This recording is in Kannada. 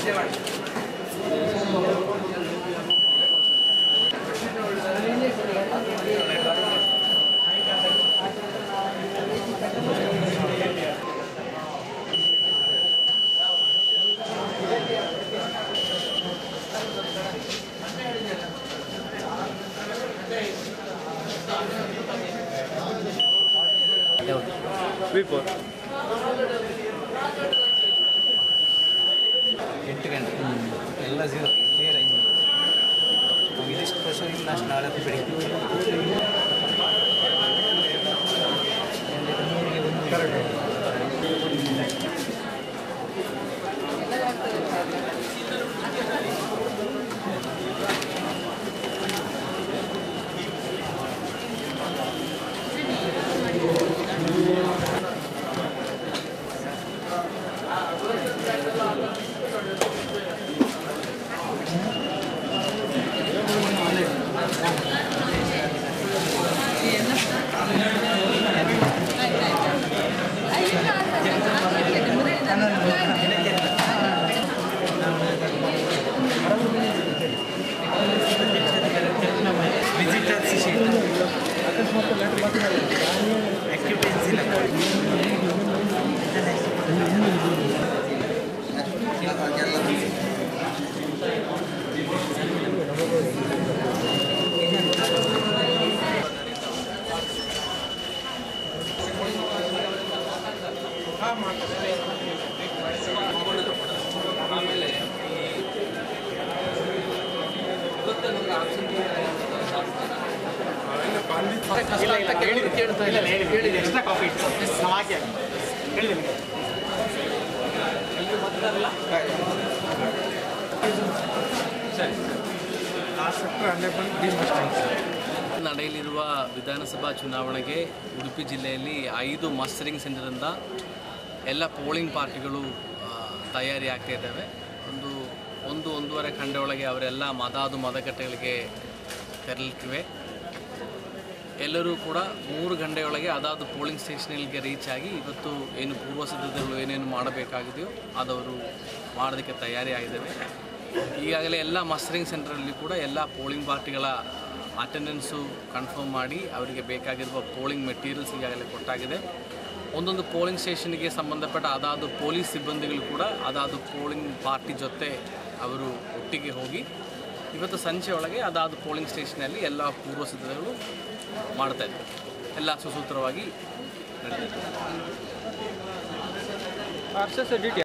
ಸ್ವೀಪರ್ ಎಂಟು ಗಂಟೆ ಎಲ್ಲ ಝೀರೋ ಕ್ಲಿಯರ್ ಆಯ್ತು ನಮ್ಗೆ ಇದಿಷ್ಟು ಪ್ರೆಷರ್ ಇಲ್ಲ ಅಷ್ಟು ನಾಳೆ ಬೆಳಿಗ್ಗೆ ವಿಸಿಟರ್ಸ್ ಶೀಟ್ ಆಕ್ಟಿವಿಟೀಸ್ ಇಲ್ಲ ಎಕ್ಸ್ಟ್ರಾ ಕಾಫಿ ಇಟ್ಟು ನಾವು ಹಾಕಿ ಹೇಳಿ ನಿಮಗೆ ನಡೆಯಲಿರುವ ವಿಧಾನಸಭಾ ಚುನಾವಣೆಗೆ ಉಡುಪಿ ಜಿಲ್ಲೆಯಲ್ಲಿ ಐದು ಮಸ್ಟರಿಂಗ್ ಸೆಂಟರಿಂದ ಎಲ್ಲ ಪೋಲಿಂಗ್ ಪಾರ್ಟಿಗಳು ಆ, ತಯಾರಿ ಆಗ್ತಾ ಇದ್ದಾವೆ ಒಂದು ಒಂದು ಒಂದೂವರೆ ಗಂಟೆ ಒಳಗೆ ಅವರೆಲ್ಲ ಮದಾದು ಮತಗಟ್ಟೆಗಳಿಗೆ ತೆರಳಿವೆ ಎಲ್ಲರೂ ಕೂಡ ಮೂರು ಗಂಟೆಯೊಳಗೆ ಅದಾದ ಪೋಲಿಂಗ್ ಸ್ಟೇಷನ್ಗಳಿಗೆ ರೀಚ್ ಆಗಿ ಇವತ್ತು ಏನು ಪೂರ್ವ ಸಿದ್ಧತೆಗಳು ಏನೇನು ಮಾಡಬೇಕಾಗಿದೆಯೋ ಅದವರು ಮಾಡೋದಕ್ಕೆ ತಯಾರಿ ಆಗಿದ್ದಾವೆ ಈಗಾಗಲೇ ಎಲ್ಲ ಮಸ್ಟರಿಂಗ್ ಸೆಂಟರಲ್ಲಿ ಕೂಡ ಎಲ್ಲ ಪೋಲಿಂಗ್ ಪಾರ್ಟಿಗಳ ಅಟೆಂಡೆನ್ಸು ಕನ್ಫರ್ಮ್ ಮಾಡಿ ಅವರಿಗೆ ಬೇಕಾಗಿರುವ ಪೋಲಿಂಗ್ ಮೆಟೀರಿಯಲ್ಸ್ ಈಗಾಗಲೇ ಕೊಟ್ಟಾಗಿದೆ ಒಂದೊಂದು ಪೋಲಿಂಗ್ ಸ್ಟೇಷನ್ಗೆ ಸಂಬಂಧಪಟ್ಟ ಅದಾದ ಪೊಲೀಸ್ ಸಿಬ್ಬಂದಿಗಳು ಕೂಡ ಅದಾದ ಪೋಲಿಂಗ್ ಪಾರ್ಟಿ ಜೊತೆ ಅವರು ಒಟ್ಟಿಗೆ ಹೋಗಿ ಇವತ್ತು ಸಂಜೆ ಒಳಗೆ ಅದಾದ ಪೋಲಿಂಗ್ ಸ್ಟೇಷನಲ್ಲಿ ಎಲ್ಲ ಪೂರ್ವ ಸಿದ್ಧತೆಗಳು ಮಾಡ್ತಾ ಇದ್ದಾರೆ ಎಲ್ಲ ಸುಸೂತ್ರವಾಗಿ ನಡೆದಿದೆ